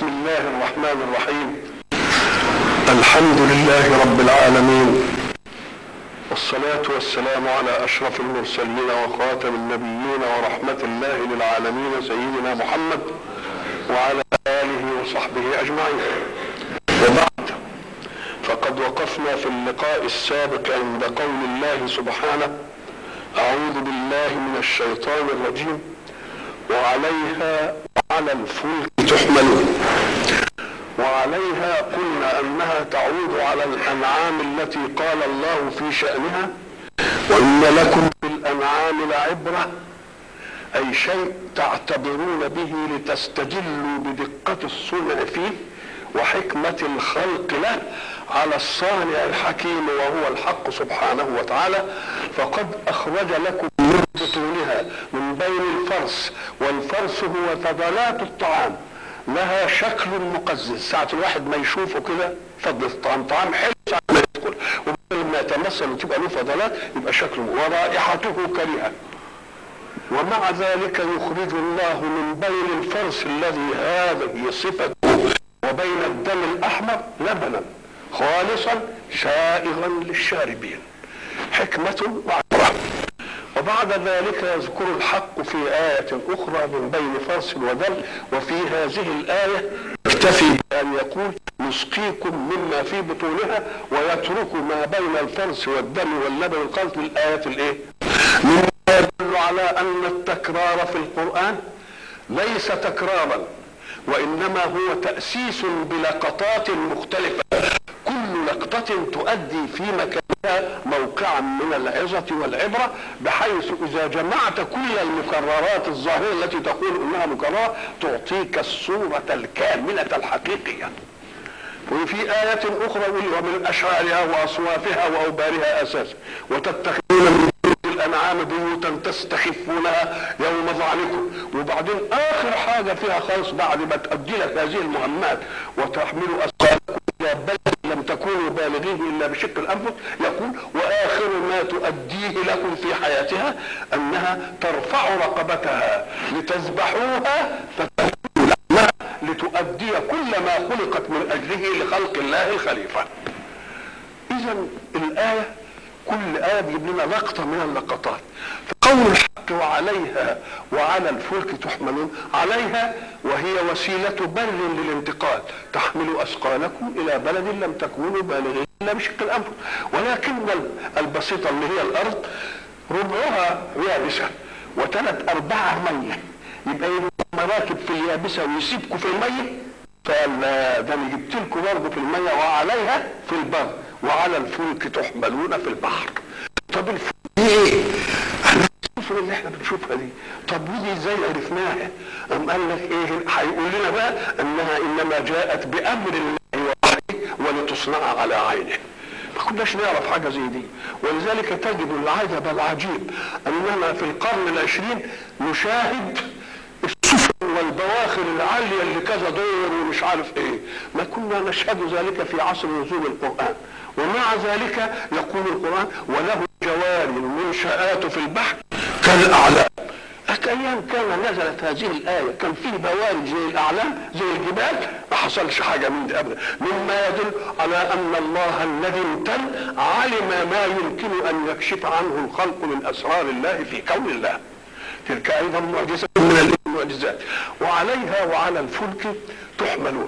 بسم الله الرحمن الرحيم الحمد لله رب العالمين والصلاة والسلام على أشرف المرسلين وخاتم النبيين ورحمة الله للعالمين سيدنا محمد وعلى آله وصحبه أجمعين وبعد فقد وقفنا في اللقاء السابق عند قول الله سبحانه أعوذ بالله من الشيطان الرجيم وعليها وعلى الفلك تحملون وعليها قلنا انها تعود على الانعام التي قال الله في شانها وان لكم في الانعام لعبره اي شيء تعتبرون به لتستدلوا بدقه الصنع فيه وحكمه الخلق له على الصانع الحكيم وهو الحق سبحانه وتعالى فقد اخرج لكم من بطونها من بين الفرس والفرس هو فضلات الطعام لها شكل مقزز ساعة الواحد ما يشوفه كده فضل الطعام طعام حلو ساعة ما يدخل وبدل ما يتمثل وتبقى له فضلات يبقى شكله ورائحته كريهة ومع ذلك يخرج الله من بين الفرس الذي هذه صفته وبين الدم الأحمر لبنا خالصا سائغا للشاربين حكمة وعبرة وبعد ذلك يذكر الحق في آية أخرى من بين فرس ودم وفي هذه الآية يكتفي بأن يقول نسقيكم مما في بطونها ويترك ما بين الفرس والدم واللبن الخلط للآية الإيه؟ مما يدل على أن التكرار في القرآن ليس تكرارا وإنما هو تأسيس بلقطات مختلفة كل لقطة تؤدي في مكانها موقعا من العظة والعبرة بحيث إذا جمعت كل المكررات الظاهرة التي تقول إنها مكررة تعطيك الصورة الكاملة الحقيقية وفي آية أخرى يقول ومن أشعارها وأصوافها وأوبارها أساس وتتخذون من الأنعام بيوتا تستخفونها يوم ظعنكم وبعدين آخر حاجة فيها خالص بعد ما تؤدي لك هذه المهمات وتحملوا أثقالكم إلى بلد لم تكونوا بالغيه إلا بشق الأنفس يقول وآخر ما تؤديه لكم في حياتها أنها ترفع رقبتها لتذبحوها فتأكلوا لحمها لتؤدي كل ما خلقت من أجله لخلق الله الخليفة إذا الآية كل آية بيجيب لنا لقطة من اللقطات فقول الحق وعليها وعلى الفلك تحملون عليها وهي وسيلة بر للانتقال تحمل أثقالكم إلى بلد لم تكونوا بالغين إلا بشق الأنفس ولكن البسيطة اللي هي الأرض ربعها يابسة وثلاث أرباعها مية يبقى مراكب في اليابسة ويسيبكم في المية فقال لا ده انا جبت لكم برضه في الميه وعليها في البر وعلى الفلك تحملون في البحر طب الفلك دي ايه؟ السفن اللي احنا بنشوفها دي طب ودي ازاي عرفناها؟ قام قال لك ايه هيقول لنا بقى انها انما جاءت بامر الله وحيه ولتصنع على عينه ما كناش نعرف حاجه زي دي ولذلك تجد العجب العجيب اننا في القرن العشرين نشاهد السفن والبواخر العالية اللي كذا دور ومش عارف ايه ما كنا نشهد ذلك في عصر نزول القرآن ومع ذلك يقول القرآن وله جوار المنشآت في البحر كالأعلام أيام كان نزلت هذه الآية كان في بوارج زي الأعلام زي الجبال ما حصلش حاجة من دي أبدا مما يدل على أن الله الذي امتن علم ما يمكن أن يكشف عنه الخلق من أسرار الله في كون الله تلك ايضا معجزه من المعجزات وعليها وعلى الفلك تحملون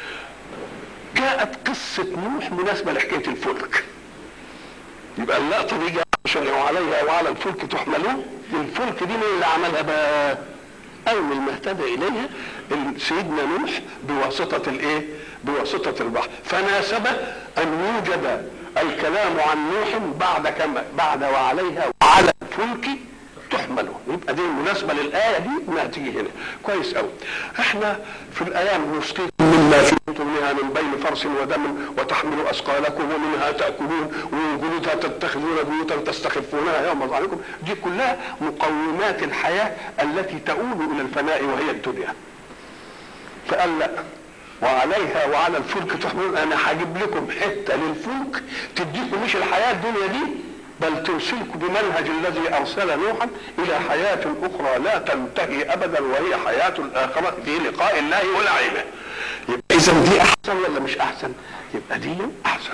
جاءت قصه نوح مناسبه لحكايه الفلك يبقى اللقطه دي جاءت عشان وعليها وعلى الفلك تحملون الفلك دي مين اللي عملها بقى اول ما اهتدى اليها سيدنا نوح بواسطه الايه بواسطه البحر فناسب ان يوجد الكلام عن نوح بعد كما بعد وعليها وعلى الفلك تحمله يبقى دي المناسبه للايه دي انها تيجي هنا كويس قوي احنا في الايام نسقيكم مما في بطونها من بين فرس ودم وتحملوا اثقالكم ومنها تاكلون ومن جلودها تتخذون بيوتا تستخفونها يوم ظهركم دي كلها مقومات الحياه التي تؤول الى الفناء وهي الدنيا فقال لا وعليها وعلى الفلك تحملون انا هجيب لكم حته للفلك تديكم مش الحياه الدنيا دي بل ترسلكم بمنهج الذي ارسل نوحا الى حياه اخرى لا تنتهي ابدا وهي حياه الاخره في لقاء الله ونعيمه يبقى اذا دي احسن ولا مش احسن يبقى دي احسن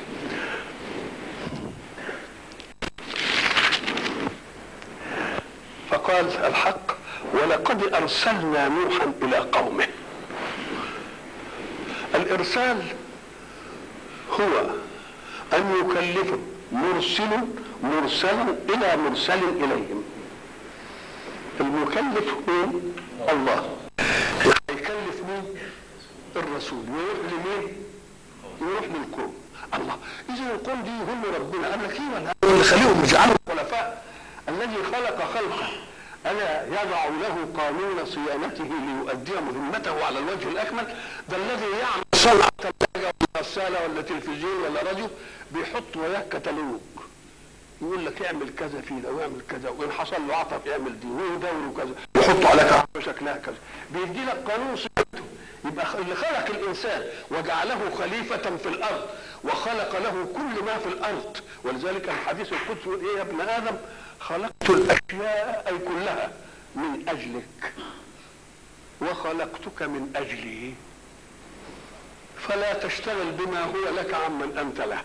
فقال الحق ولقد ارسلنا نوحا الى قومه الارسال هو ان يكلف مرسل مرسلا الى مرسل اليهم المكلف مين الله يكلف مين الرسول يروح لمين يروح للقوم الله اذا القوم دي يهم ربنا قال لك ايه ولا اللي خليهم يجعلهم خلفاء الذي خلق خلقه ألا يضع له قانون صيانته ليؤدي مهمته على الوجه الأكمل ده الذي يعمل صنعة ثلاجة ولا غسالة ولا تلفزيون ولا راديو بيحط وياه كتالوج يقول لك اعمل كذا في ده واعمل كذا وان حصل له عطب اعمل دي ويدور كذا يحطه على كهرباء شكلها كذا بيدي لك قانون صيانته يبقى اللي خلق الانسان وجعله خليفة في الارض وخلق له كل ما في الارض ولذلك الحديث القدسي يقول ايه يا ابن ادم خلقت الاشياء اي كلها من اجلك وخلقتك من اجلي فلا تشتغل بما هو لك عمن انت له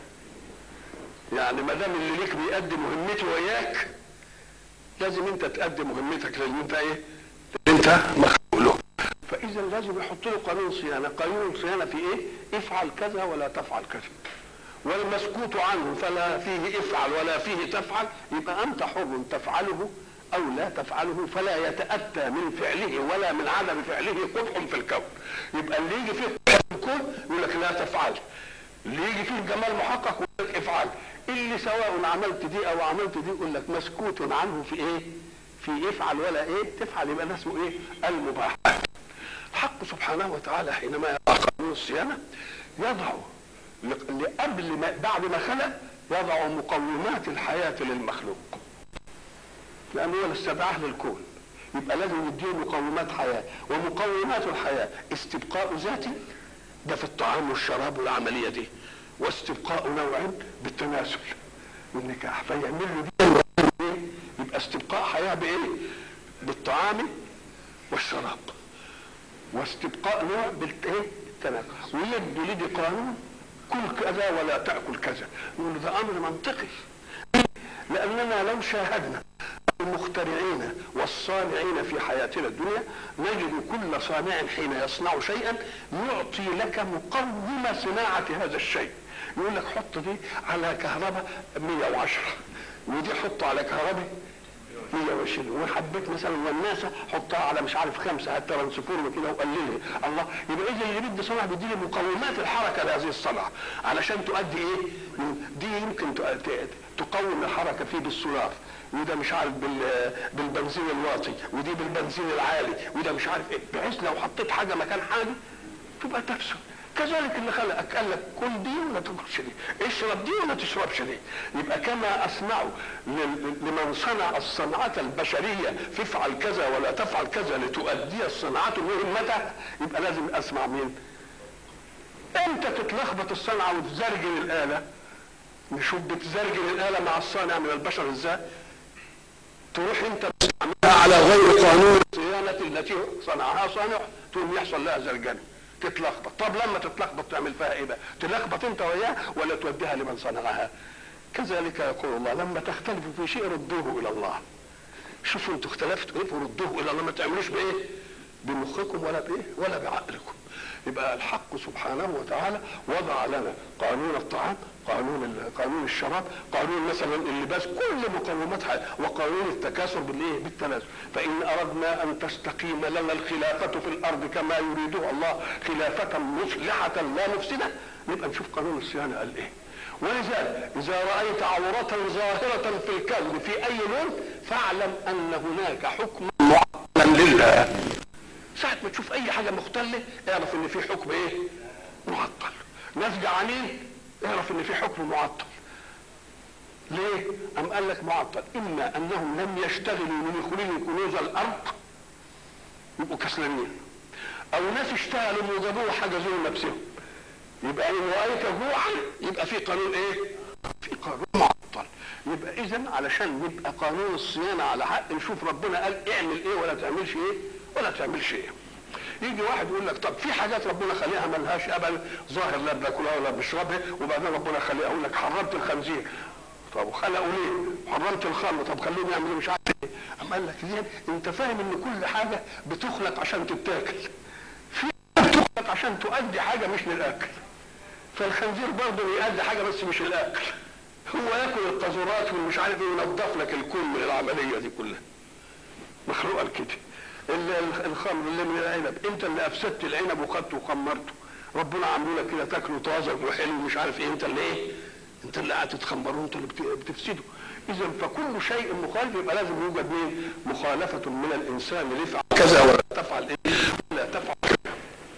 يعني ما دام اللي ليك بيأدي مهمته وياك لازم انت تأدي مهمتك لان انت ايه؟ انت مخلوق له فاذا لازم يحط له قانون صيانه، قانون صيانه في ايه؟ افعل كذا ولا تفعل كذا. والمسكوت عنه فلا فيه افعل ولا فيه تفعل يبقى انت حر تفعله او لا تفعله فلا يتاتى من فعله ولا من عدم فعله قبح في الكون يبقى اللي يجي فيه قبح في الكون يقول لك لا تفعل اللي يجي فيه جمال محقق يقول لك افعل اللي سواء عملت دي او عملت دي يقول لك مسكوت عنه في ايه في افعل ولا ايه تفعل يبقى ده اسمه ايه المباحات الحق سبحانه وتعالى حينما يضع قانون الصيانه يضع قبل ما بعد ما خلق يضع مقومات الحياة للمخلوق لأنه هو اللي استدعاه للكون يبقى لازم يديه مقومات حياة ومقومات الحياة استبقاء ذات ده في الطعام والشراب والعملية دي واستبقاء نوع بالتناسل والنكاح فيعمل له دي يبقى استبقاء حياة بإيه؟ بالطعام والشراب واستبقاء نوع بالتناسل ويدوا لدي قانون كل كذا ولا تأكل كذا نقول ده أمر منطقي لأننا لو شاهدنا المخترعين والصانعين في حياتنا الدنيا نجد كل صانع حين يصنع شيئا يعطي لك مقوم صناعة هذا الشيء يقول لك حط دي على كهرباء 110 ودي حط على كهرباء 120 وحبيت مثلا والناسه حطها على مش عارف خمسه حتى ترانسفورم كده وقللها الله يبقى اذا اللي بيدي صنعه بيدي لي مقومات الحركه لهذه الصنعه علشان تؤدي ايه؟ دي يمكن تقوم الحركه فيه بالسولار وده مش عارف بالبنزين الواطي ودي بالبنزين العالي وده مش عارف ايه بحيث لو حطيت حاجه مكان حاجه تبقى تفسد كذلك اللي خلقك قال لك كل دي ولا تاكلش دي اشرب دي ولا تشربش دي يبقى كما اصنع لمن صنع الصنعة البشرية فافعل كذا ولا تفعل كذا لتؤدي الصنعة مهمتها يبقى لازم اسمع مين امتى تتلخبط الصنعة وتزرجن الآلة نشوف بتزرجن الآلة مع الصانع من البشر ازاي تروح انت تستعملها على غير قانون الصيانة التي صنعها صانع تقوم يحصل لها زرجنه تتلخبط طب لما تتلخبط تعمل فيها ايه بقى تلخبط انت وياه ولا توديها لمن صنعها كذلك يقول الله لما تختلفوا في شيء ردوه الى الله شوفوا انتوا اختلفتوا ايه وردوه الى الله ما تعملوش بايه بمخكم ولا بايه ولا بعقلكم يبقى الحق سبحانه وتعالى وضع لنا قانون الطعام قانون قانون الشراب قانون مثلا اللباس كل مقومات وقانون التكاثر بالايه بالتناسل فان اردنا ان تستقيم لنا الخلافه في الارض كما يريدها الله خلافه مصلحه لا مفسده نبقى نشوف قانون الصيانه قال ايه ولذلك اذا رايت عورة ظاهرة في الكون في اي لون فاعلم ان هناك حكما معطلا لله ساعة ما تشوف اي حاجة مختلة اعرف ان في حكم ايه معطل ناس جعانين اعرف ان في حكم معطل ليه ام قال لك معطل اما انهم لم يشتغلوا من يخرجوا كنوز الارض يبقوا كسلانين او ناس اشتغلوا وجابوا حاجه زي نفسهم يبقى ان رايت جوعا يبقى في قانون ايه في قانون معطل يبقى اذا علشان يبقى قانون الصيانه على حق نشوف ربنا قال اعمل ايه ولا تعملش ايه ولا تعملش ايه يجي واحد يقول لك طب في حاجات ربنا خليها ملهاش ابدا ظاهر لا بناكلها ولا بنشربها وبعدين ربنا خليها يقول لك حرمت الخنزير طب وخلقوا ليه؟ حرمت الخمر طب خليهم يعملوا مش عارف ايه اما قال لك زين انت فاهم ان كل حاجه بتخلق عشان تتاكل في بتخلق عشان تؤدي حاجه مش للاكل فالخنزير برضه بيأدي حاجه بس مش الاكل هو ياكل القاذورات والمش عارف ايه وينظف لك الكل من العمليه دي كلها مخلوقه كده الخمر اللي من العنب انت اللي افسدت العنب وخدته وخمرته ربنا عامله لك كده تاكله طازج وحلو ومش عارف ايه انت اللي ايه انت اللي قاعد تتخمره انت اللي بتفسده اذا فكل شيء مخالف يبقى لازم يوجد مين مخالفه من الانسان ليفعل كذا ولا تفعل ايه ولا تفعل كذا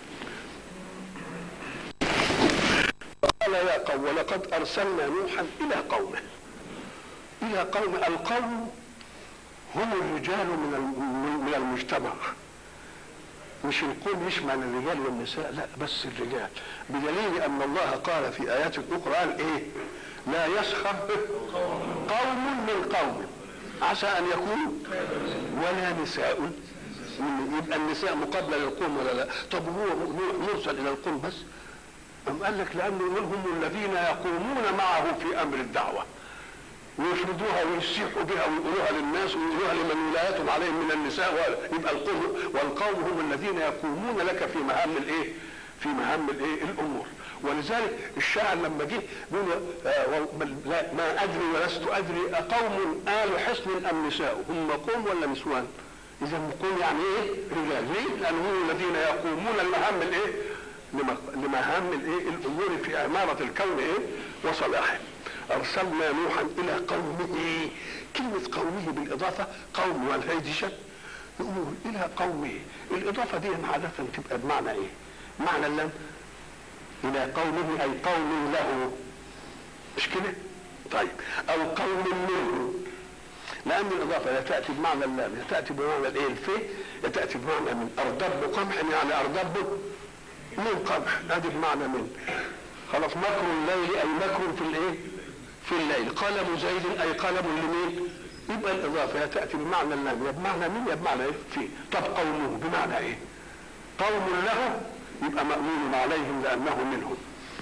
قال يا قوم ولقد ارسلنا نوحا الى قومه الى قوم القوم هم الرجال من من المجتمع مش القوم يشمل الرجال والنساء لا بس الرجال بدليل ان الله قال في ايات اخرى قال ايه لا يسخر قوم من قوم عسى ان يكونوا ولا نساء من يبقى النساء مقابله للقوم ولا لا طب هو مرسل الى القوم بس أم قال لك لأنه هم الذين يقومون معه في أمر الدعوة ويفرضوها ويسيحوا بها ويقولوها للناس ويقولوها لمن ولايتهم عليهم من النساء يبقى القوم والقوم هم الذين يقومون لك في مهام الايه؟ في مهام الايه؟ الامور ولذلك الشاعر لما جه بيقول ما ادري ولست ادري اقوم ال حصن ام نساء هم قوم ولا نسوان؟ اذا قوم يعني ايه؟ رجال ليه؟ لان هم الذين يقومون المهام الايه؟ لمهام الايه؟ الامور في عماره الكون ايه؟ وصلاحه ارسلنا نوحا الى قومه كلمة قومه بالاضافة قوم والهيدشة يقول الى قومه الاضافة دي عادة تبقى بمعنى ايه معنى اللام الى قومه اي قوم له مش كده طيب او قوم منه لان الاضافه لا تاتي بمعنى اللام لا تاتي بمعنى الايه الفي لا تاتي بمعنى من اردب قمح يعني اردب من قمح هذه بمعنى من خلاص مكر الليل اي مكر في الايه في الليل قلم زيد اي قلم لمين يبقى الاضافه يا تاتي بمعنى اللام يا بمعنى مين يا بمعنى ايه في طب قومه بمعنى ايه قوم له يبقى مأمون عليهم لانه منهم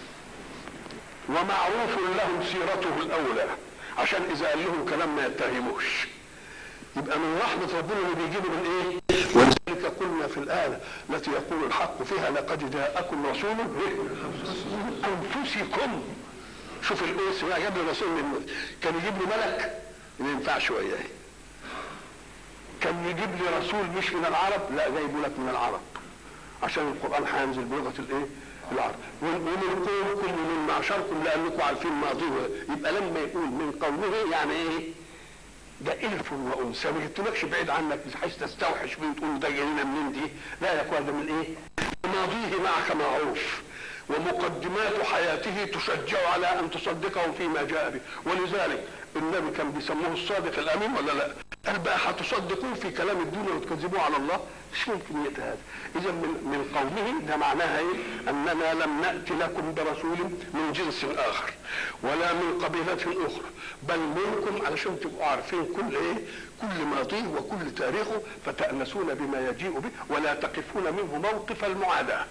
ومعروف لهم سيرته الاولى عشان اذا قال لهم كلام ما يتهموش يبقى من رحمة ربنا اللي بيجيبه من ايه؟ ولذلك قلنا في الآية التي يقول الحق فيها لقد جاءكم رسول من أنفسكم شوف الأنس بقى جاب لي رسول من كان يجيب لي ملك ما ينفعش وياه كان يجيب لي رسول مش من العرب لا جايبه لك من العرب عشان القرآن هينزل بلغة الايه؟ العرب ومن قوم كل من معشركم لأنكم عارفين ماضيه يبقى لما يقول من قومه يعني ايه؟ ده الف وانثى ما جبتلكش بعيد عنك بحيث تستوحش بيه وتقول ده جاينا منين دي لا يا اخوان ده من ايه ماضيه معك معروف ومقدمات حياته تشجع على ان تصدقه فيما جاء به ولذلك النبي كان بيسموه الصادق الامين ولا لا قال بقى هتصدقوه في كلام الدنيا وتكذبوه على الله مش ممكن يأتي هذا اذا من, من قومه ده معناها ايه اننا لم نأتي لكم برسول من جنس اخر ولا من قبيلة اخرى بل منكم علشان تبقوا عارفين كل ايه كل ماضيه وكل تاريخه فتأنسون بما يجيء به ولا تقفون منه موقف المعاداة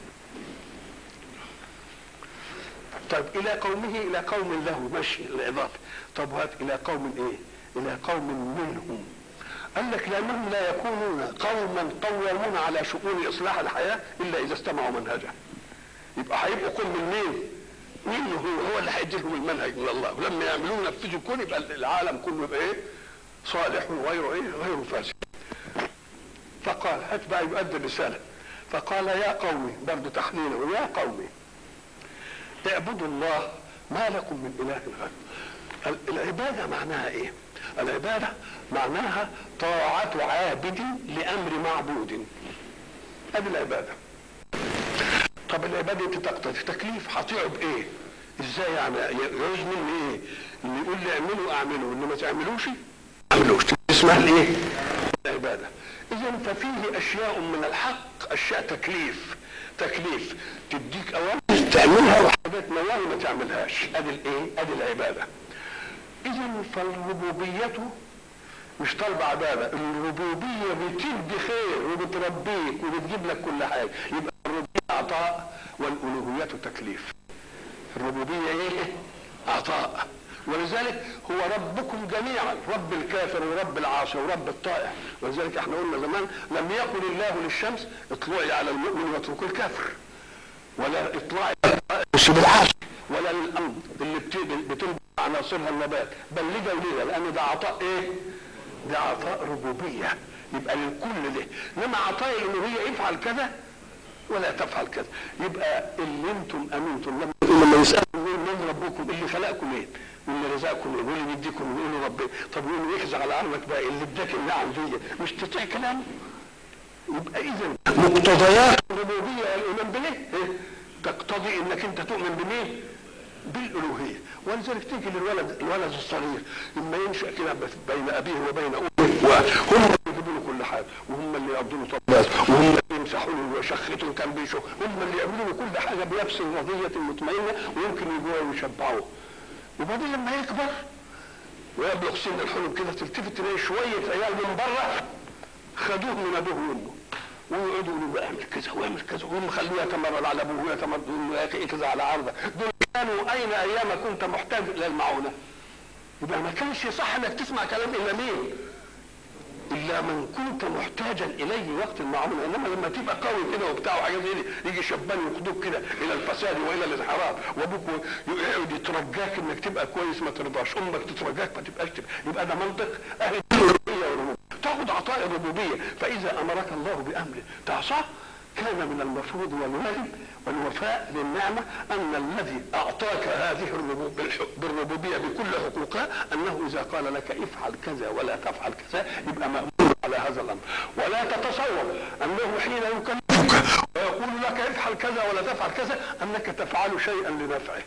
طيب الى قومه الى قوم له ماشي الاضافه طب هات الى قوم ايه الى قوم منهم قال لك لانهم لا يكونون قوما قوامون على شؤون اصلاح الحياه الا اذا استمعوا منهجه يبقى هيبقوا قوم من مين؟ مين هو هو اللي هيدي لهم المنهج من الله ولما يعملوه ينفذوا كل يبقى العالم كله يبقى ايه؟ صالح وغيره ايه؟ غير فاسد. فقال هات بقى يؤدي الرساله فقال يا قومي برضه تحليلا يا قومي اعبدوا الله ما لكم من اله غيره العباده معناها ايه؟ العبادة معناها طاعة عابد لأمر معبود هذه العبادة طب العبادة انت تقتضي تكليف هطيعه بإيه؟ ازاي يعني يعوز مني ايه؟ اللي يقول لي اعمله اعمله اللي ما تعملوش اعملوش اسمها الايه؟ العبادة اذا ففيه اشياء من الحق اشياء تكليف تكليف تديك اوامر تعملها وحاجات نواهي ما تعملهاش ادي الايه؟ ادي العباده اذا فالربوبية مش طالبه عباده الربوبيه بتدي خير وبتربيك وبتجيب لك كل حاجه يبقى الربوبيه عطاء والالوهيه تكليف الربوبيه ايه عطاء ولذلك هو ربكم جميعا رب الكافر ورب العاصي ورب الطائع ولذلك احنا قلنا زمان لم يقل الله للشمس اطلعي على المؤمن واتركي الكافر ولا اطلعي بالعاصي ولا للامر اللي بتنبت عناصرها النبات بل لده ولده لان ده عطاء ايه؟ ده عطاء ربوبيه يبقى للكل ده انما عطاء الالوهيه افعل كذا ولا تفعل كذا يبقى اللي انتم امنتم لما لما يسالوا من ربكم اللي خلقكم ايه؟ واللي رزقكم ايه؟ واللي بيديكم ايه؟ يقولوا ربنا طب يقولوا يخزى على عرضك بقى اللي اداك النعم دي مش تطيع كلامه يبقى اذا مقتضيات الربوبيه والايمان بالايه؟ إيه؟ تقتضي انك انت تؤمن بمين؟ بالالوهيه ولذلك تيجي للولد الولد الصغير لما ينشا كده بين ابيه وبين امه وهم اللي يجيبوا له كل حاجه وهم اللي يقضوا له طبات وهم اللي يمسحوا له ويشخطوا كان بيشوف هم اللي يعملوا له كل حاجه بنفس رضيه مطمئنه ويمكن يجوعوا ويشبعوه وبعدين لما يكبر ويبلغ سن الحلم كده تلتفت تلاقي شويه عيال من بره خدوه من ابوه وامه ويقعدوا يقولوا له اعمل كذا واعمل كذا وهم خلوه يتمرد على ابوه ويتمرد يقول له يا اخي كذا على عرضك دول كانوا اين ايام كنت محتاج الى المعونه يبقى ما كانش صح انك تسمع كلام الا مين الا من كنت محتاجا اليه وقت المعونه انما لما تبقى قوي كده وبتاع وحاجات زي دي يجي شبان ياخدوك كده الى الفساد والى الانحراف وابوك يقعد يترجاك انك تبقى كويس ما ترضاش امك تترجاك ما تبقاش تبقى. يبقى ده منطق اهل الربوبيه تاخد عطاء الربوبيه فاذا امرك الله بامر تعصاه كان من المفروض والواجب والوفاء للنعمة أن الذي أعطاك هذه بالربوبية بكل حقوقها أنه إذا قال لك افعل كذا ولا تفعل كذا يبقى مأمور على هذا الأمر ولا تتصور أنه حين يكلفك ويقول لك افعل كذا ولا تفعل كذا أنك تفعل شيئا لنفعه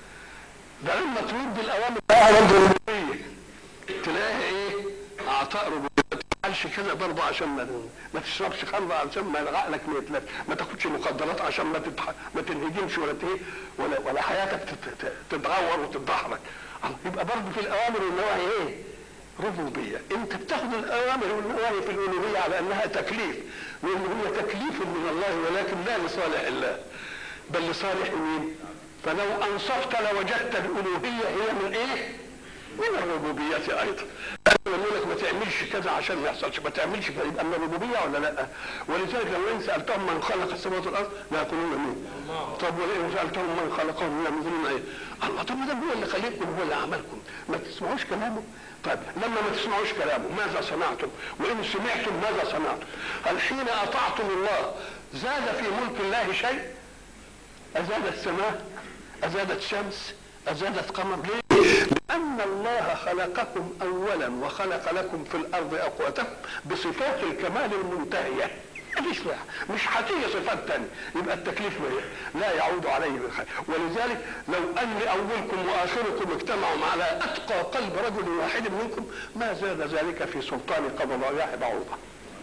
ده لما ترد الأوامر الربوبية تلاقي إيه أعطاء ربوبية تفعلش كذا برضه عشان ما ما تشربش خمره عشان ما عقلك ما يتلف ما تاخدش مخدرات عشان ما تتح... ما تنهدمش ولا تيه ولا ولا حياتك تت... تتغور وتتدحرج يبقى برضه في الاوامر والنواهي ايه؟ ربوبيه انت بتاخد الاوامر والنواهي في الالوهيه على انها تكليف لان هي تكليف من الله ولكن لا لصالح الله بل لصالح مين؟ فلو انصفت لوجدت الالوهيه هي من ايه؟ من الربوبية أيضا يقول لك ما تعملش كذا عشان ما يحصلش ما تعملش كذا يبقى من الربوبية ولا لا ولذلك لو إن سألتهم من خلق السماوات والأرض لا يقولون مين طب ولئن سألتهم من خلقهم لا يقولون إيه الله طب ما ده هو اللي خلقكم هو اللي عملكم ما تسمعوش كلامه طيب لما ما تسمعوش كلامه ماذا صنعتم وإن سمعتم ماذا صنعتم هل حين أطعتم الله زاد في ملك الله شيء أزاد السماء أزادت شمس أزادت قمر ليه؟ لأن الله خلقكم أولا وخلق لكم في الأرض أقواتكم بصفات الكمال المنتهية مفيش مش هتيجي صفات تانية يبقى التكليف لا يعود عليه بالخير ولذلك لو ان اولكم واخركم اجتمعوا على اتقى قلب رجل واحد منكم ما زاد ذلك في سلطان قبل رياح بعوضه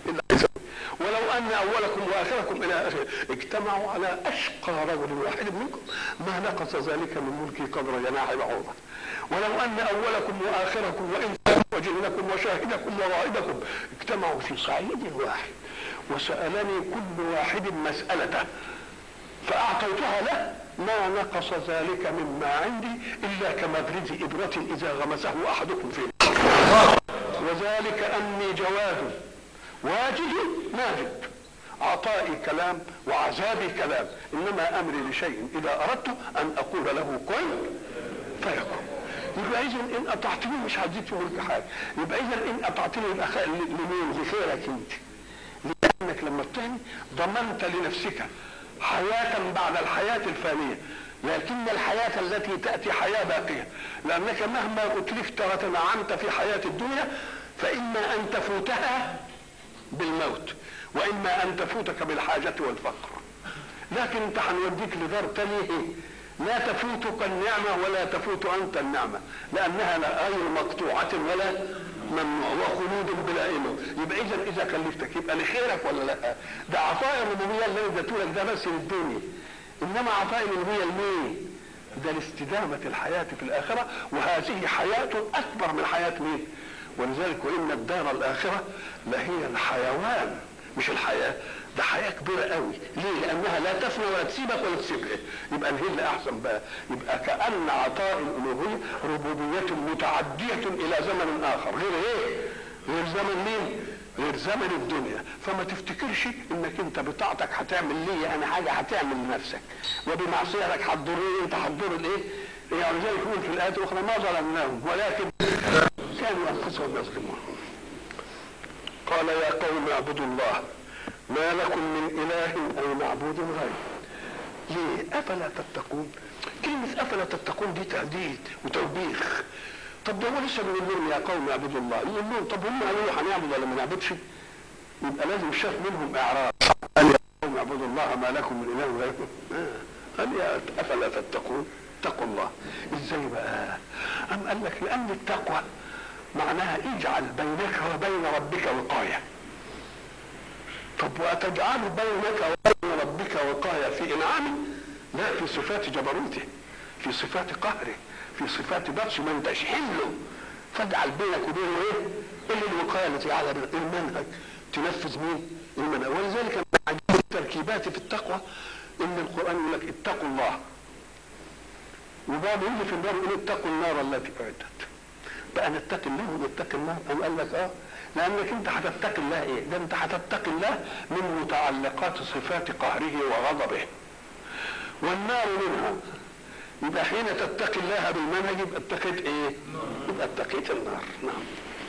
ولو ان اولكم واخركم الى اخره اجتمعوا على اشقى رجل واحد منكم ما نقص ذلك من ملكي قدر جناح بعوضه ولو ان اولكم واخركم وانسكم وجنكم وشاهدكم وغائبكم اجتمعوا في صعيد واحد وسالني كل واحد مسالته فاعطيتها له ما نقص ذلك مما عندي الا كمبرز ابره اذا غمسه احدكم في وذلك اني جواد واجد ماجد عطائي كلام وعذابي كلام انما امري لشيء اذا اردت ان اقول له كن فيكون يبقى اذا ان اطعتني مش هتزيد في ملك حاجه يبقى اذا ان اطعتني يبقى لمين لخيرك انت لانك لما تطعني ضمنت لنفسك حياه بعد الحياه الفانيه لكن الحياة التي تأتي حياة باقية لأنك مهما أتلفت وتنعمت في حياة الدنيا فإما أن تفوتها بالموت واما ان تفوتك بالحاجه والفقر لكن انت هنوديك لدار تانية لا تفوتك النعمه ولا تفوت انت النعمه لانها لا غير مقطوعه ولا ممنوع وخلود بلا إمام يبقى اذا اذا كلفتك يبقى لخيرك ولا لا ده عطاء الربوبيه اللي اديته لك ده بس للدنيا انما عطاء الربوبيه لمين؟ ده لاستدامه الحياه في الاخره وهذه حياه اكبر من حياه مين؟ ولذلك وان الدار الاخره لهي الحيوان مش الحياه ده حياه كبيره قوي ليه لانها لا تفنى ولا تسيبك ولا تسيبها يبقى هي اللي احسن بقى يبقى كان عطاء الالوهيه ربوبيه متعديه الى زمن اخر غير ايه غير زمن مين غير زمن الدنيا فما تفتكرش انك انت بطاعتك هتعمل لي انا حاجه هتعمل لنفسك وبمعصيتك هتضرني انت هتضر الايه يعني زي يقول في الايات الاخرى ما ظلمناهم ولكن كانوا انفسهم يظلمون قال يا قوم اعبدوا الله ما لكم من اله او معبود غيره ليه افلا تتقون كلمه افلا تتقون دي تهديد وتوبيخ طب ده هو لسه بيقول لهم يا قوم اعبدوا الله يقول لهم طب هم قالوا هنعبد ولا ما نعبدش يبقى لازم شاف منهم اعراض قال يا قوم اعبدوا الله ما لكم من اله غيره آه. قال يا افلا تتقون اتقوا الله ازاي بقى ام قال لك لان التقوى معناها اجعل بينك وبين ربك وقايه طب وتجعل بينك وبين ربك وقايه في انعامه لا في صفات جبروته في صفات قهره في صفات بطش ما انتش حمله فاجعل بينك وبينه ايه؟ اللي الوقايه التي على المنهج تنفذ مين؟ المنهج ولذلك من عجيب التركيبات في التقوى ان القران يقول لك اتقوا الله وبعد يجي في النار يقول اتقوا النار التي اعدت بقى نتقي الله ونتقي النار قام قال لك اه لانك انت هتتقي الله ايه؟ ده انت هتتقي الله من متعلقات صفات قهره وغضبه والنار منها يبقى حين تتقي الله بالمنهج يبقى اتقيت ايه؟ يبقى اتقيت النار نعم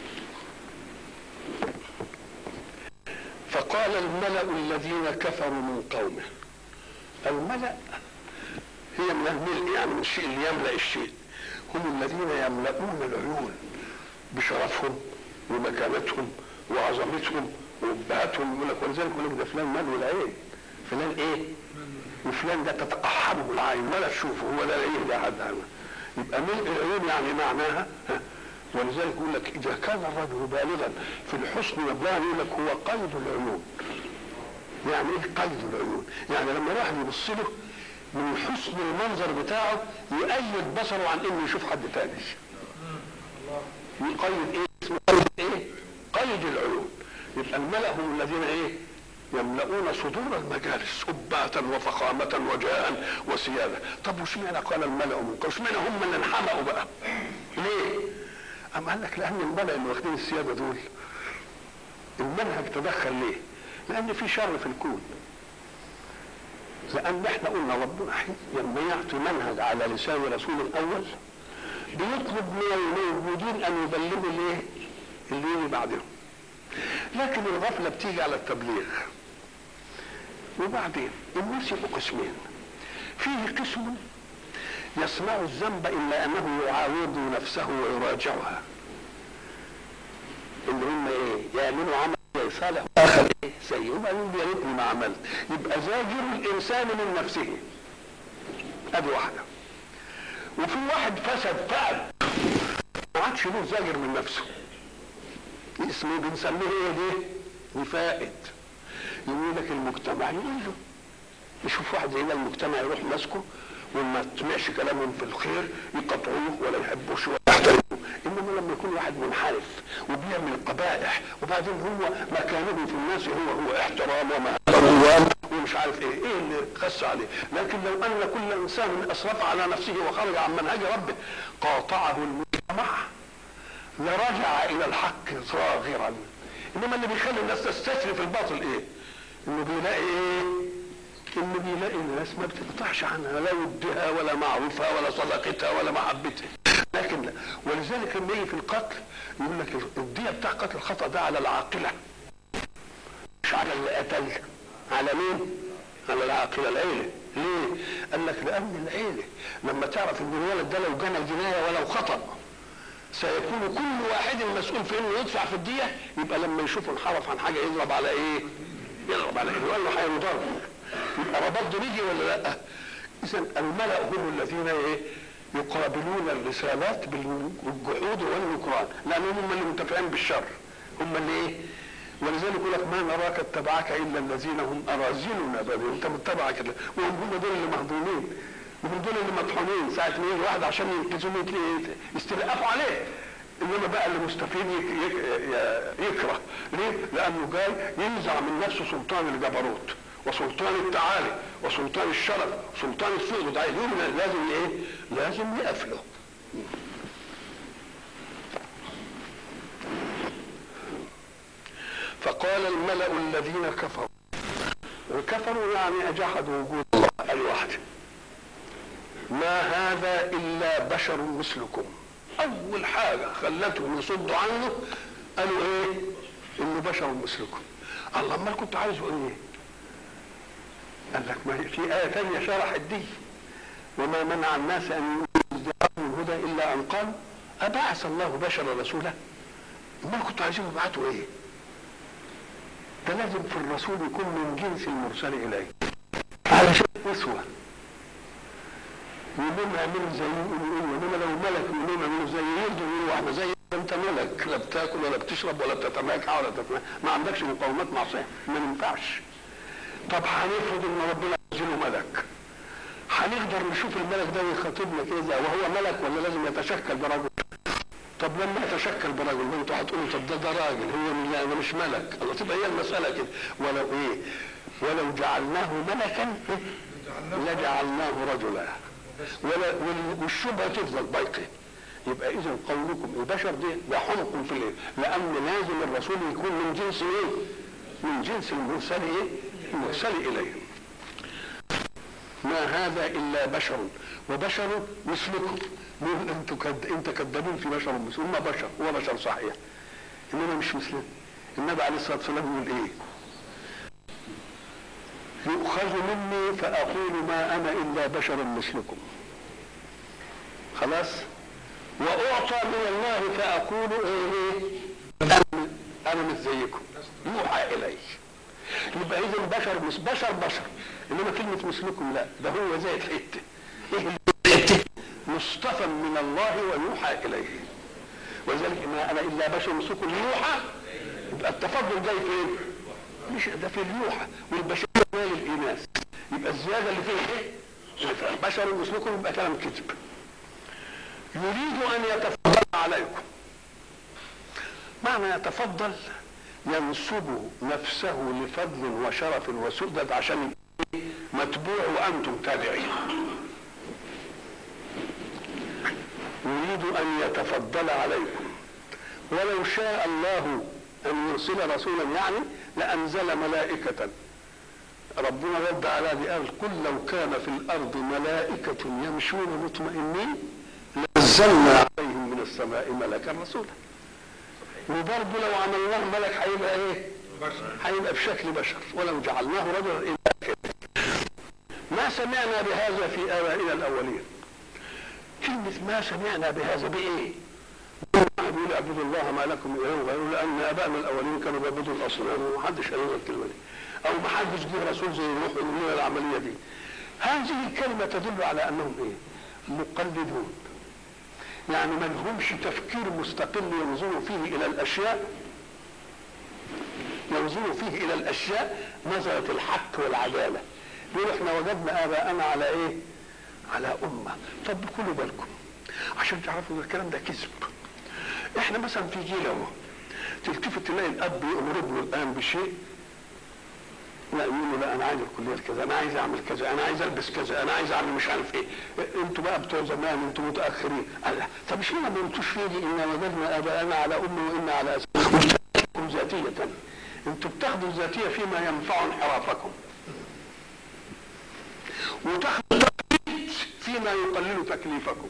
فقال الملأ الذين كفروا من قومه الملأ هي من الملء يعني من الشيء اللي يملأ الشيء هم الذين يملؤون العيون بشرفهم ومكانتهم وعظمتهم وابهاتهم يقول لك ولذلك يقول لك ده فلان مال العين فلان ايه؟ وفلان ده تتقحمه العين ولا تشوفه هو لا ايه ده حد يبقى ملء العيون يعني معناها ولذلك يقول لك اذا كان الرجل بالغا في الحسن والبيان يقول لك هو قيد العيون يعني ايه قيد العيون؟ يعني لما الواحد يبص له من حسن المنظر بتاعه يؤيد بصره عن انه يشوف حد تاني يقيد ايه اسمه قيد ايه قيد العيون يبقى الملأ هم الذين ايه يملؤون صدور المجالس أباتا وفخامة وجاء وسيادة طب واشمعنى قال الملأ من قوم اشمعنى هم اللي انحمقوا بقى ليه أم قال لك لأن الملأ اللي واخدين السيادة دول المنهج تدخل ليه لأن في شر في الكون لأن احنا قلنا ربنا لما يعطي منهج على لسان رسول الأول بيطلب من الموجودين أن يبلغوا الايه اللي يجي بعدهم لكن الغفلة بتيجي على التبليغ وبعدين الناس يبقوا قسمين فيه قسم يصنع الذنب الا انه يعاود نفسه ويراجعها اللي هم ايه يعملوا عمل صالح واخر ايه سيء وبعدين يا ريتني ما عملت يبقى زاجر الانسان من نفسه ادي واحده وفي واحد فسد فعل ما عادش له زاجر من نفسه اسمه بنسميه ايه ده؟ وفائد يقول لك المجتمع يقول له يشوف واحد زي ده المجتمع يروح ماسكه وما تسمعش كلامهم في الخير يقطعوه ولا يحبوش ولا يحترموه انما لما يكون واحد منحرف وبيعمل قبائح وبعدين هو مكانه في الناس هو هو احترام ومهابه ومش عارف ايه ايه اللي خس عليه لكن لو ان كل انسان اسرف على نفسه وخرج عن منهج ربه قاطعه المجتمع لرجع الى الحق صاغرا انما اللي بيخلي الناس تستسري في الباطل ايه انه بيلاقي ايه انه بيلاقي الناس ما بتقطعش عنها لا ودها ولا معروفها ولا صداقتها ولا محبتها لكن لا ولذلك لما يجي في القتل يقول لك الدية بتاع قتل الخطأ ده على العاقلة مش على اللي قتل على مين؟ على العاقلة العيلة ليه؟ قال لك لأن العيلة لما تعرف إن الولد ده لو جنى جناية ولو خطأ سيكون كل واحد مسؤول في انه يدفع في الدية يبقى لما يشوفه انحرف عن حاجة يضرب على ايه؟ يضرب على ايه؟ ولا هيضرب يبقى برضه نيجي ولا لا؟ إذا الملأ هم الذين ايه؟ يقابلون الرسالات بالجحود والنكران لأنهم هم اللي منتفعين بالشر هم اللي ايه؟ ولذلك يقول لك ما نراك اتبعك الا الذين هم اراذلنا بادئ انت متبعك كده وهم هم دول اللي مهضومين وهم دول اللي مطحونين ساعة ما يجي واحد عشان ينقذوه يستلقفوا عليه انما بقى اللي مستفيد يك- يك- يكره ليه؟ لانه جاي ينزع من نفسه سلطان الجبروت وسلطان التعالي وسلطان الشرف وسلطان السوء ده يوم لازم ايه؟ لازم يقفله فقال الملأ الذين كفروا وكفروا يعني أجحدوا وجود الله الواحد ما هذا إلا بشر مثلكم أول حاجة خلتهم يصدوا عنه قالوا إيه؟ إنه بشر مثلكم الله أمال كنت عايز أقول إيه؟ قال لك ما هي في آية ثانية شرحت دي وما منع الناس أن يؤمنوا الهدى إلا أن قالوا أبعث الله بشرا رسولا؟ أمال كنتوا عايزين يبعتوا إيه؟ ده لازم في الرسول يكون من جنس المرسل اليه علشان اسوه يقولون اعملوا زي يقولوا انما لو ملك يقولون اعملوا زي يرضوا يقولوا احنا زي انت ملك لا بتاكل ولا بتشرب ولا بتتماكع ولا تتماكع ما عندكش مقاومات معصيه ما ينفعش طب هنفرض ان ربنا ينزله ملك هنقدر نشوف الملك ده ويخاطبنا كده وهو ملك ولا لازم يتشكل برجل طب لما يتشكل برجل ما انتوا هتقولوا طب ده ده راجل هو من لا ده مش ملك الله تبقى هي المساله كده ولو ايه ولو جعلناه ملكا لجعلناه رجلا ولا وال- والشبهه تفضل بايقه يبقى اذا قولكم البشر دي ده حمق في الايه لان لازم الرسول يكون من جنس ايه من جنس المرسل ايه المرسل اليه ما هذا الا بشر وبشر مثلكم مو انتوا كد... انت كذابين في بشر مثلكم ما بشر هو بشر صحيح انما مش مثلنا النبي عليه الصلاه والسلام يقول ايه يؤخذ مني فاقول ما انا الا بشر مثلكم خلاص واعطى من الله فاقول ايه ايه انا انا مش زيكم يوحى الي يبقى اذا بشر مش بشر بشر انما كلمه مثلكم لا ده هو زي الحته ايه اللي الحته مصطفى من الله ويوحى اليه ولذلك ما انا الا بشر مثلكم يوحى يبقى التفضل جاي فين؟ مش ده في اليوحى والبشر مال الاناث يبقى الزياده اللي فيه ايه؟ بشر مثلكم يبقى كلام كذب يريد ان يتفضل عليكم معنى يتفضل ينسب نفسه لفضل وشرف وسؤدد عشان متبوع وانتم تابعين يريد ان يتفضل عليكم ولو شاء الله ان يرسل رسولا يعني لانزل ملائكه ربنا رد على دي قال قل لو كان في الارض ملائكه يمشون مطمئنين لنزلنا عليهم من السماء ملكا رسولا وبرضه لو عملناه ملك هيبقى ايه؟ هيبقى بشكل بشر ولو جعلناه رجلا الى كده ما سمعنا بهذا في ابائنا الاولين كلمة ما سمعنا بهذا بإيه؟ يقول اعبدوا الله ما لكم من اله غيره لان ابائنا الاولين كانوا بيعبدوا الاصنام ومحدش قال لنا الكلمه دي او محدش جه رسول زي نوح يقول لنا العمليه دي هذه الكلمه تدل على انهم ايه؟ مقلدون يعني ما لهمش تفكير مستقل ينظروا فيه الى الاشياء ينظروا فيه الى الاشياء نظره الحق والعداله يقول احنا وجدنا اباءنا على ايه؟ على امه طب خدوا بالكم عشان تعرفوا الكلام ده كذب احنا مثلا في جيل اهو تلتفت تلاقي الاب يامر ابنه الان بشيء لا يقول له لا انا عايز الكليه كذا انا عايز اعمل كذا انا عايز البس كذا انا عايز اعمل مش عارف ايه انتوا بقى بتوع زمان انتوا متاخرين قال لا طب مش ما قلتوش فيه دي ان وجدنا اباءنا على امه وانا على اساس واشتغلتكم ذاتيه انتوا بتاخدوا الذاتيه فيما ينفع انحرافكم وتاخدوا تقليد فيما يقلل تكليفكم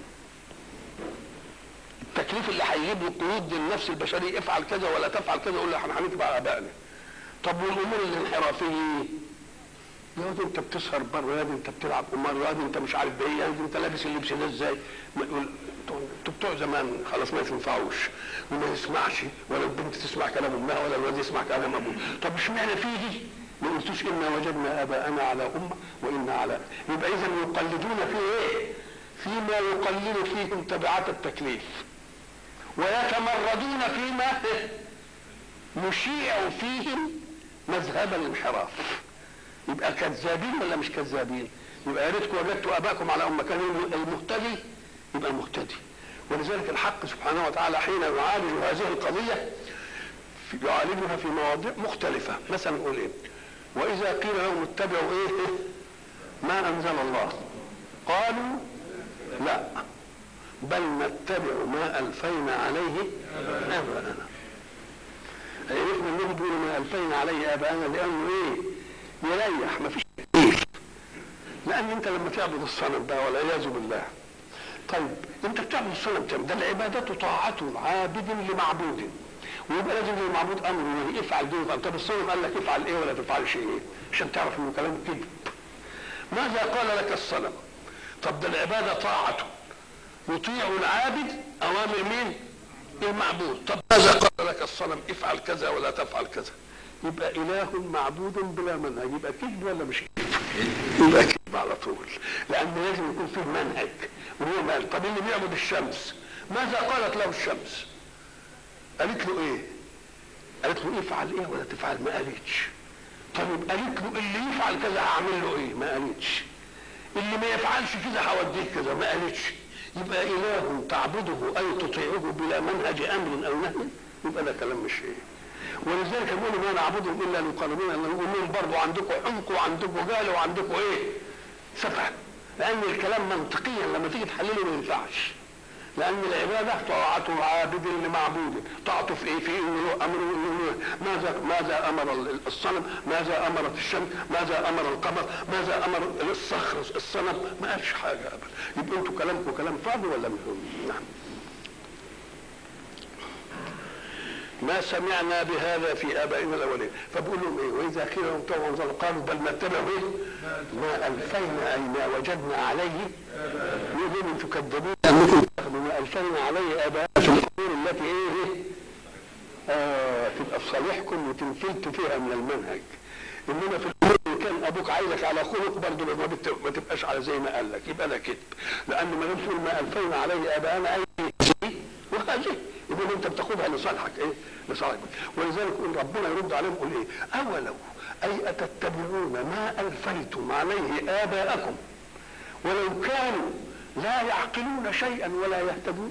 التكليف اللي هيجيب له قيود للنفس البشريه افعل كذا ولا تفعل كذا يقول له احنا هنتبع ابائنا طب والامور الانحرافيه يا واد انت بتسهر بره يا واد انت بتلعب قمار يا واد انت مش عارف ايه يا واد انت لابس اللبس ده ازاي ما يقول انتوا بتوع زمان خلاص ما تنفعوش وما يسمعش ولا البنت تسمع كلام امها ولا الواد يسمع كلام ابوه طب اشمعنى فيه دي ما قلتوش انا وجدنا اباءنا على امه وانا على يبقى اذا يقلدون في ايه فيما يقلل فيهم تبعات التكليف ويتمردون فيما يشيع فيهم مذهب الانحراف يبقى كذابين ولا مش كذابين يبقى يا ريتكم وجدتوا اباكم على امه كان المهتدي يبقى مهتدي ولذلك الحق سبحانه وتعالى حين يعالج هذه القضية يعالجها في مواضيع مختلفة مثلا نقول ايه واذا قيل لهم اتبعوا ايه ما انزل الله قالوا لا بل نتبع ما الفينا عليه اباءنا عرفنا انهم بيقولوا ما الفينا عليه اباءنا لانه ايه يريح ما فيش لان انت لما تعبد الصنم بقى والعياذ بالله طيب انت بتعبد الصنم تعمل ده العبادة طاعة عابد لمعبود ويبقى لازم المعبود امر يعني افعل دي وافعل طب الصنم قال لك افعل ايه ولا تفعلش ايه عشان تعرف انه كلام كذب ماذا قال لك الصنم طب ده العباده طاعه يطيع العابد اوامر مين المعبود طب ماذا قال لك الصنم افعل كذا ولا تفعل كذا يبقى اله معبود بلا منهج يبقى كذب ولا مش كذب يبقى كذب على طول لان لازم يكون فيه منهج وهو مال طب اللي بيعبد الشمس ماذا قالت له الشمس قالت له ايه قالت له افعل ايه ولا تفعل ما قالتش طيب قالت له اللي يفعل كذا هعمل له ايه ما قالتش اللي ما يفعلش كذا هوديه كذا ما قالتش يبقى اله تعبده اي تطيعه بلا منهج امر او نهي يبقى ده كلام مش ايه ولذلك يقولوا ما نعبدهم الا ليقربونا الا نقول لهم برضه عندكم حمق وعندكم جهل وعندكم ايه سفه لان الكلام منطقيا لما تيجي تحلله ما ينفعش لان العباده طاعه عابد لمعبود طاعته في ايه في انه له امر إنه ماذا ماذا امر الصنم ماذا امرت الشمس ماذا امر القمر ماذا امر الصخر الصنم ما قالش حاجه ابدا يبقى انتوا كلامكم كلام فاضي ولا مش نعم ما سمعنا بهذا في ابائنا الاولين فبقول لهم ايه واذا قيل لهم توبوا قالوا بل نتبع ايه ما الفينا اي ما وجدنا عليه يقولون انتم كذبون انكم تاخذوا ما الفينا عليه اباءنا في الامور التي ايه آه تبقى في صالحكم وتنفلتوا فيها من المنهج انما في الامور اللي كان ابوك عايزك على خلق برضه ما, بت- ما تبقاش على زي ما قال لك يبقى ده كذب لان ما دام تقول ما الفينا عليه اباءنا اي شيء وهذه يقول انت بتاخدها لصالحك ايه؟ لصالحك ولذلك يقول ربنا يرد عليهم يقول ايه؟ اولو اي اتتبعون ما الفيتم عليه اباءكم ولو كانوا لا يعقلون شيئا ولا يهتدون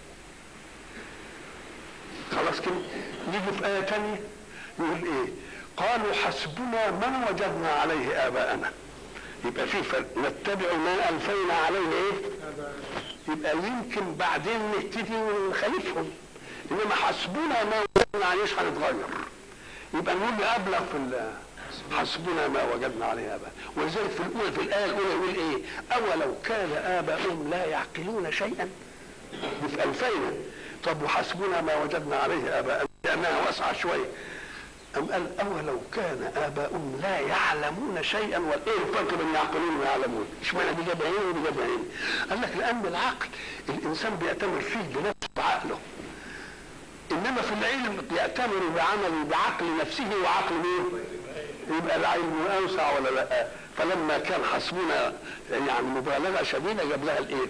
خلاص كده يجي في آية تانية يقول إيه؟ قالوا حسبنا ما وجدنا عليه آباءنا يبقى في فرق نتبع ما ألفينا عليه إيه؟ يبقى يمكن بعدين نهتدي ونخالفهم إنما حسبنا ما وجدنا عليه هنتغير يبقى نقول أبلغ في ال- حسبنا ما وجدنا عليه آباء ولذلك في الأولى في الآية الأولى يقول إيه؟ أولو كان آباؤهم لا يعقلون شيئا في ألفين طب وحسبنا ما وجدنا عليه آباءنا لأنها واسعة شوية أم قال أولو كان آباؤهم لا يعلمون شيئا وإيه الفرق بين يعقلون ويعلمون؟ اشمعنى دي جاب عين ودي جاب عين؟ قال لك لأن العقل الإنسان بيأتمر فيه بنفسه بعقله إنما في العلم يأتمر بعمل بعقل نفسه وعقل مين؟ يبقى العلم أوسع ولا لا؟ فلما كان حسبنا يعني مبالغة شديدة جاب لها الإيه؟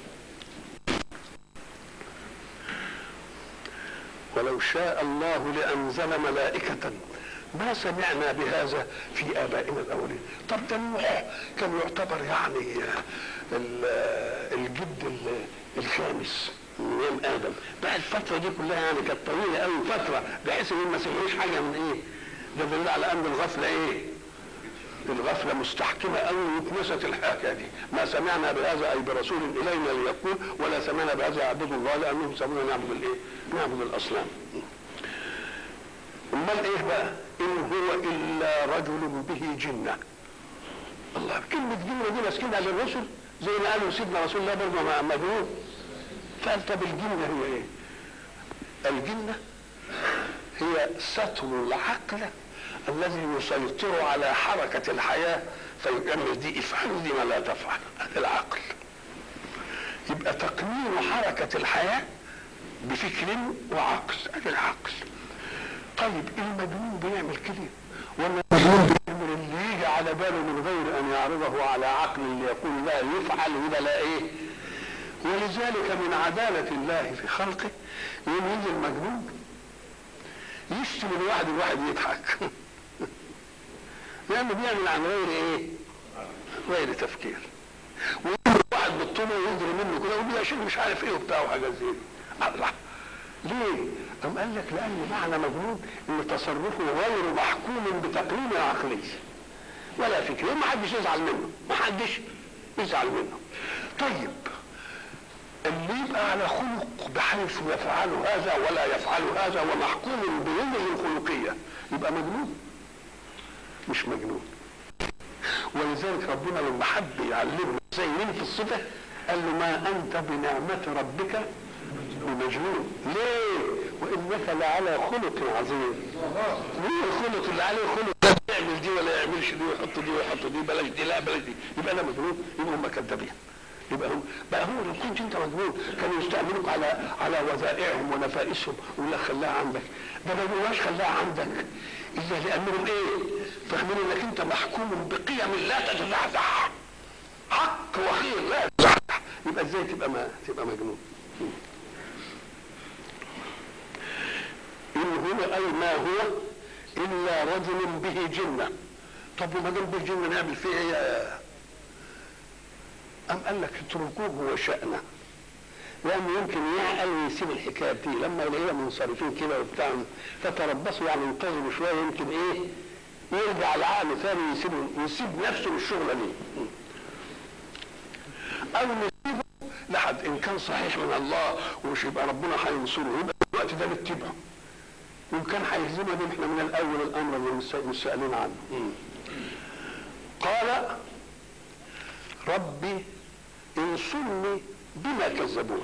ولو شاء الله لأنزل ملائكة ما سمعنا بهذا في آبائنا الأولين طب ده نوح كان يعتبر يعني ال- الجد ال- الخامس من ايام ادم بقى الفتره دي كلها يعني كانت طويله قوي فتره بحيث ان ما سمعوش حاجه من ايه ده دليل على ان الغفله ايه الغفلة مستحكمة قوي واتنست الحكاية دي ما سمعنا بهذا أي برسول إلينا ليقول ولا سمعنا بهذا يعبد الله لأنهم سمونا نعبد الإيه؟ نعبد الأصنام أمال إيه بقى؟ إن هو إلا رجل به جنة الله كلمة جنة دي ماسكينها للرسل زي ما قالوا سيدنا رسول الله برضه مع مجنون فقال طب الجنة هي إيه؟ الجنة هي ستر العقل الذي يسيطر على حركة الحياة فيؤمر دي افعل دي ما لا تفعل هذا العقل يبقى تقنين حركة الحياة بفكر وعقل هذا العقل طيب المجنون بيعمل كده ولا المجنون بيعمل اللي يجي على باله من غير ان يعرضه على عقل ليقول لا يفعل وده لا ايه ولذلك من عدالة الله في خلقه يوم يجي المجنون يشتم الواحد الواحد يضحك لانه بيعمل عن غير ايه غير تفكير ويقول واحد بالطول يشطمه ويجري منه كده ويقول يا شيخ مش عارف ايه وبتاع وحاجات زي دي الله ليه؟ قام قال لك لان معنى مجنون ان تصرفه غير محكوم بتقييم عقلي ولا فكري ما حدش يزعل منه ما حدش يزعل منه طيب اللي يبقى على خلق بحيث يفعل هذا ولا يفعل هذا ومحكوم بنظم الخلقية يبقى مجنون مش مجنون ولذلك ربنا لما حب يعلمنا زي مين في الصفة قال له ما أنت بنعمة ربك بمجنون ليه وإنك لعلى خلق عظيم مين الخلق اللي عليه خلق لا يعمل دي ولا يعملش دي ويحط دي ويحط دي بلاش دي لا بلاش دي يبقى انا مجنون يبقى هم كذابين يبقى هم بقى هو لو كنت انت مجنون كانوا يستعملوك على على وذائعهم ونفائسهم ويقول لك خلاها عندك ده ما بيقولهاش خلاها عندك الا لانهم ايه؟ فاهمين انك انت محكوم بقيم لا تتزعزع حق وخير لا تتزعزع يبقى ازاي تبقى ما تبقى مجنون؟ ان هو اي ما هو الا رجل به جنه طب وما دام به جنه نعمل فيه ايه يا أم قال لك اتركوه وشأنه لأنه يمكن يعقل ويسيب الحكاية دي لما يلاقيها منصرفين كده وبتاع فتربصوا يعني انتظروا شوية يمكن إيه يرجع العقل ثاني ويسيب يسيب نفسه للشغلة دي أو نسيبه لحد إن كان صحيح من الله ومش يبقى ربنا هينصره يبقى الوقت ده نتبعه وإن كان هيهزمنا دي احنا من الأول الأمر اللي مش سائلين عنه قال ربي انصرني بما كذبون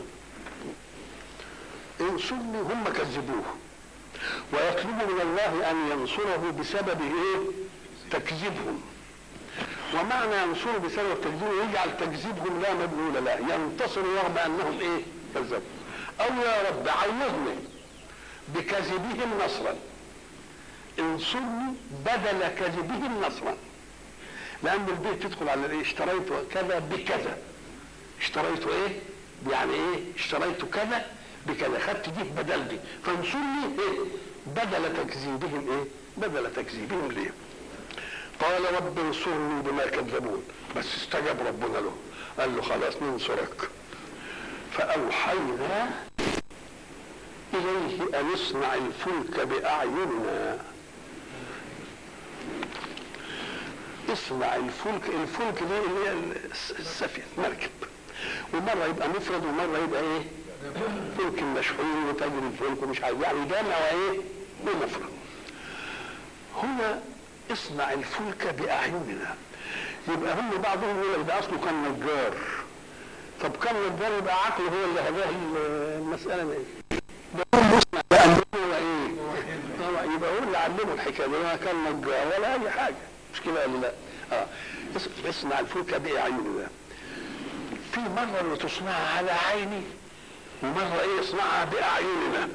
انصرني هم كذبوه ويطلب من الله ان ينصره بسبب ايه تكذيبهم ومعنى ينصره بسبب تكذيبهم يجعل تكذيبهم لا مدلول لا ينتصر رغم انهم ايه كذبوا او يا رب عوضني بكذبهم نصرا انصرني بدل كذبهم نصرا لان البيت تدخل على ايه اشتريت كذا بكذا اشتريت ايه يعني ايه اشتريت كذا بكذا خدت دي بدل دي فانصرني ايه بدل تكذيبهم ايه بدل تكذيبهم ليه قال رب انصرني بما كذبون بس استجاب ربنا له قال له خلاص ننصرك فاوحينا اليه ان اصنع الفلك باعيننا اصنع الفلك الفلك دي اللي هي السفينه مركب ومره يبقى مفرد ومره يبقى ايه فلك مشحون وتجري الفلك ومش عارف يعني جامع وايه ومفرد هنا اصنع الفلك باعيننا يبقى هم بعضهم يقول لك ده اصله كان نجار طب كان نجار يبقى عقله هو اللي هداه المساله دي ده يصنع بامره وايه يبقى هو اللي علمه الحكايه دي ما كان نجار ولا اي حاجه مش كده ولا لا؟ اه اصنع الفلك باعيننا. في مرة اللي تصنعها على عيني ومرة ايه اصنعها باعيننا.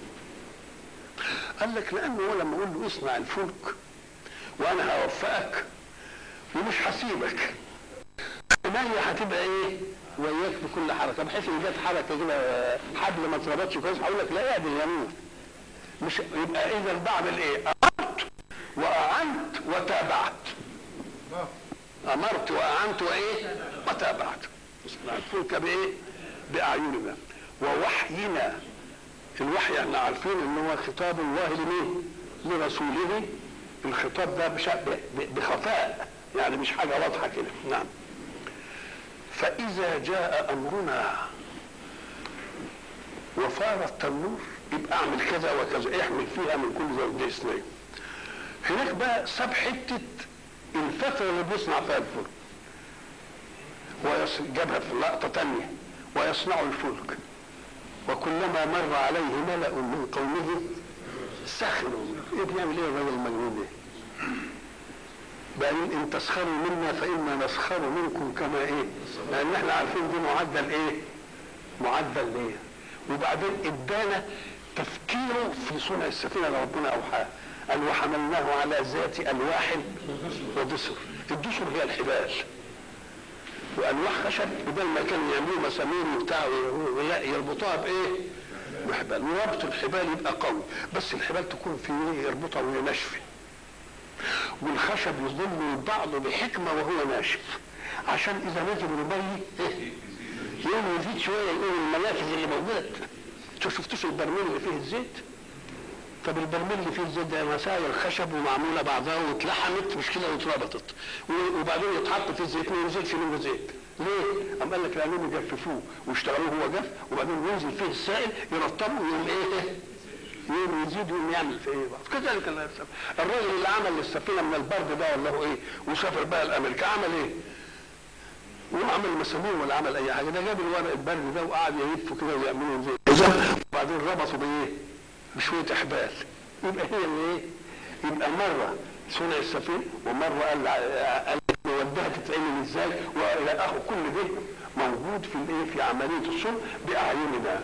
قال لك لانه هو لما اقول له اصنع الفلك وانا هوفقك ومش هسيبك عينيا هتبقى ايه؟ وياك بكل حركه بحيث ان جت حركه كده حبل ما اتربطش كويس هقول لك لا يا دي اليمين مش يبقى اذا بعمل ايه؟ امرت واعنت وتابعت امرت واعنت وايه وتابعت اصنع الفلك بايه باعيننا ووحينا الوحي احنا عارفين ان هو خطاب الله لمين لرسوله الخطاب ده بخفاء يعني مش حاجه واضحه كده نعم فاذا جاء امرنا وفار التنور يبقى اعمل كذا وكذا احمل فيها من كل زوجين اثنين هناك بقى ساب حته الفتره اللي بيصنع فيها الفلك وجابها في لقطه تانية ويصنع الفلك وكلما مر عليه ملأ من قومه سخروا ايه بيعمل ايه الراجل المجنون ده؟ بعدين ان تسخروا منا فانا نسخر منكم كما ايه؟ لان احنا عارفين دي معدل ايه؟ معدل ايه؟ وبعدين ادانا تفكيره في صنع السفينه اللي ربنا اوحاها قال وحملناه على ذات الواح ودسر الدسر هي الحبال والواح خشب بدل ما كانوا يعملوا مسامير وبتاع لا يربطوها بايه؟ بحبال وربط الحبال يبقى قوي بس الحبال تكون في يربطها وهي ناشفه والخشب يضم بعضه بحكمه وهو ناشف عشان اذا نزل المي إيه؟ بعيد شويه يقول المنافذ اللي موجوده انتوا شفتوش البرميل اللي فيه الزيت؟ طب البرميل اللي فيه الزيت ده مسائل خشب ومعموله بعضها واتلحمت مش كده واتربطت و- وبعدين يتحط فيه الزيت ما ينزلش منه زيت ليه؟ قام قال لك لانهم يجففوه ويشتغلوه هو جف وبعدين ينزل فيه السائل يرطبه ويقوم ايه؟ يقوم يزيد ويقوم يعمل في ايه بقى كذلك الله يرسم الراجل اللي عمل السفينه من البرد ده ولا هو ايه وسافر بقى لامريكا عمل ايه؟ وما عمل مسامير ولا عمل اي حاجه ده جاب الورق البرد ده وقعد يلفه كده ويعملوا زي وبعدين ربطوا بايه؟ بشويه احبال يبقى هي اللي ايه؟ يبقى مره صنع السفينه ومره قال قال ودها تتعمل ازاي والى اخره كل ده موجود في الايه؟ في عمليه الصنع باعيننا.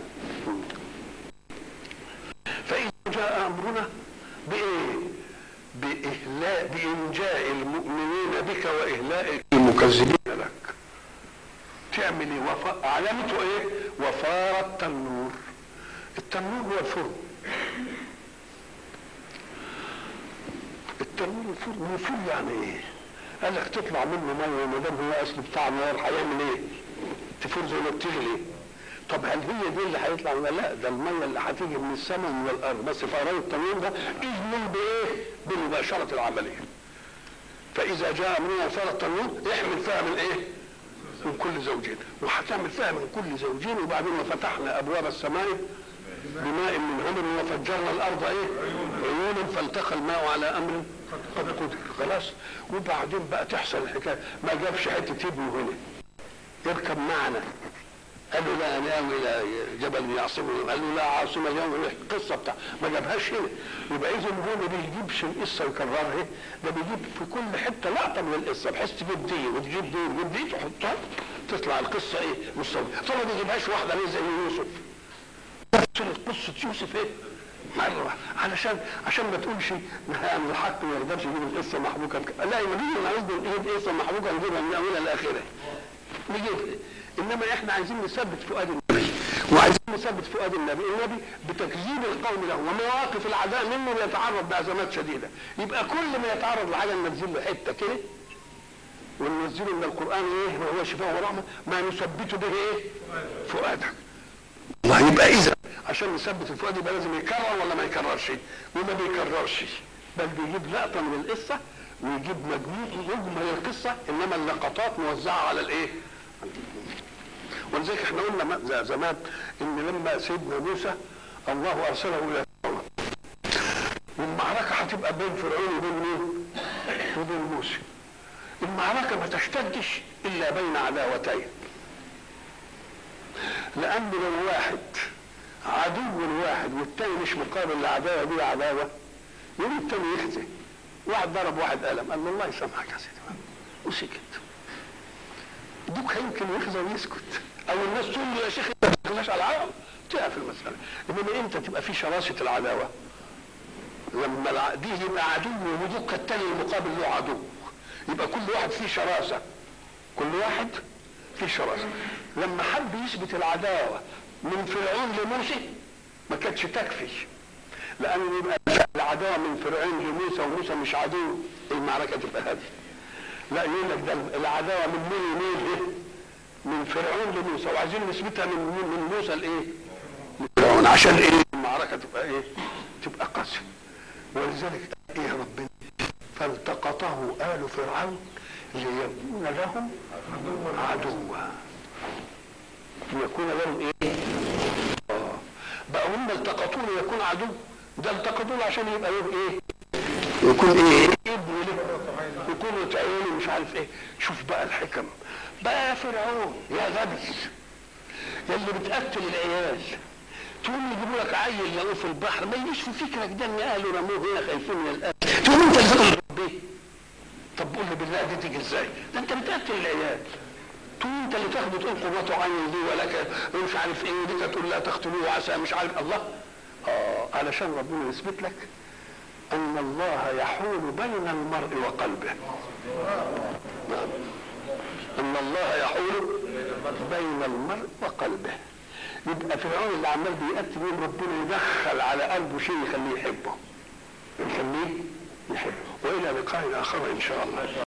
فاذا جاء امرنا بايه؟ بإهلاء بإنجاء المؤمنين بك وإهلاء المكذبين لك تعمل ايه وف... علامته ايه وفار التنور التنور هو الفرن التنور الفرن الفرن يعني ايه قال لك تطلع منه ميه وما دام هو اصل بتاع نار هيعمل ايه تفور زي ما بتغلي طب هل هي دي اللي هيطلع ولا لا ده الميه اللي هتيجي من السماء ومن الارض بس فقران التنور ده اذن بايه بمباشره العمليه فاذا جاء امرنا وفار التنور احمل فيها من ايه من كل زوجين وهتعمل فيها من كل زوجين وبعدين وفتحنا ابواب السماء بماء من همر وفجرنا الارض ايه عيونا فالتقى الماء على امر قد قدر خلاص وبعدين بقى تحصل الحكايه ما جابش حته ابنه هنا يركب معنا قال له لا انا اوي الى جبل يعصمني قال له لا عاصمه اليوم من القصه بتاع ما جابهاش هنا يبقى اذا هو ما بيجيبش القصه ويكررها ده بيجيب في كل حته لقطه من القصه بحيث تجيب دي وتجيب دي وتجيب دي تحطها تطلع القصه ايه مستوى طب ما بيجيبهاش واحده ليه زي يوسف نفس قصه يوسف ايه مرة علشان عشان ما تقولش ان الحق ما يقدرش يجيب القصه محبوكه لا يبقى نيجي نعوز نجيب قصه محبوكه نجيبها من اولها لاخرها نجيب انما احنا عايزين نثبت فؤاد النبي وعايزين نثبت فؤاد النبي النبي بتكذيب القوم له ومواقف العداء منه يتعرض بازمات شديده يبقى كل ما يتعرض لحاجه ننزل له حته كده وننزله من القران ايه وهو شفاء ورحمه ما نثبت به ايه فؤادك الله يبقى اذا عشان نثبت الفؤاد يبقى لازم يكرر ولا ما يكررش وما بيكررش بل بيجيب لقطه من القصه ويجيب مجموع مجمل القصه انما اللقطات موزعه على الايه ولذلك احنا قلنا زمان ان لما سيدنا موسى الله ارسله الى فرعون والمعركه هتبقى بين فرعون وبين مين؟ وبين موسى المعركه ما تشتدش الا بين عداوتين لان لو واحد عدو واحد والتاني مش مقابل لعداوه دي عداوه يوم التاني يخزي واحد ضرب واحد قلم قال له الله يسامحك يا سيدي وسكت دوك يمكن يخزى ويسكت او الناس تقول له يا شيخ انت ما تخلاش على العالم تقف المساله انما امتى تبقى في شراسه العداوه لما الع- دي يبقى عدو ودوك التاني المقابل له عدو يبقى كل واحد فيه شراسه كل واحد فيه شراسه لما حب يثبت العداوه من فرعون لموسى ما كانتش تكفي لان يبقى العداوه من فرعون لموسى وموسى مش عدو المعركه تبقى هذه لا يقول لك ده العداوه من مين ومين ايه؟ من فرعون لموسى وعايزين نثبتها من من, من موسى لايه؟ لفرعون عشان ايه؟ المعركه تبقى ايه؟ تبقى قاسيه ولذلك ايه ربنا؟ فالتقطه آل فرعون ليكون لهم عدوا ليكون لهم ايه؟ اه بقى هم التقطوه ليكون عدو ده التقطوه عشان يبقى له ايه؟ يكون ايه؟ ابن له يكون تعيني مش عارف ايه شوف بقى الحكم بقى يا فرعون يا غبي يا اللي بتقتل العيال تقوم يجيبوا لك عيل لقوه في البحر ما يجيش في فكرك ده ان اهله رموه هنا خايفين من القتل تقوم انت اللي تضرب بيه طب قول لي بالله دي تيجي ازاي؟ ده انت بتقتل العيال تقوم انت اللي تاخده تقول قوته عين لي ولك مش عارف ايه وديك تقول لا تقتلوه عسى مش عارف الله اه علشان ربنا يثبت لك ان الله يحول بين المرء وقلبه نعم ان الله يحول بين المرء وقلبه يبقى فرعون اللي عمال بيقتل يوم ربنا يدخل على قلبه شيء يخليه يحبه يخليه يحبه والى لقاء اخر ان شاء الله